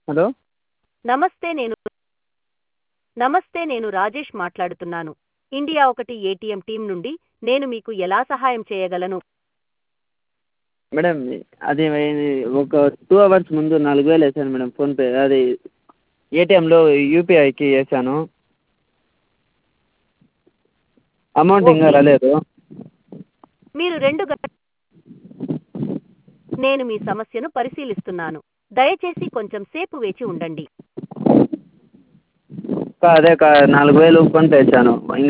hello నమస్తే నేను నమస్తే నేను రాజేష్ మాట్లాడుతున్నాను ఇండియా ఒకటి ఏటీఎం టీం నుండి నేను మీకు ఎలా సహాయం చేయగలను మేడం అది ఒక టూ అవర్స్ ముందు నాలుగు వేలు వేసాను మేడం ఫోన్పే అది ఏటీఎంలో యూపీఐకి వేసాను అమౌంట్ ఇంకా రాలేదు మీరు రెండు గ నేను మీ సమస్యను పరిశీలిస్తున్నాను దయచేసి కొంచెం సేపు వేచి ఉండండి అదే నాలుగు వేలు ఫోన్పే వేసాను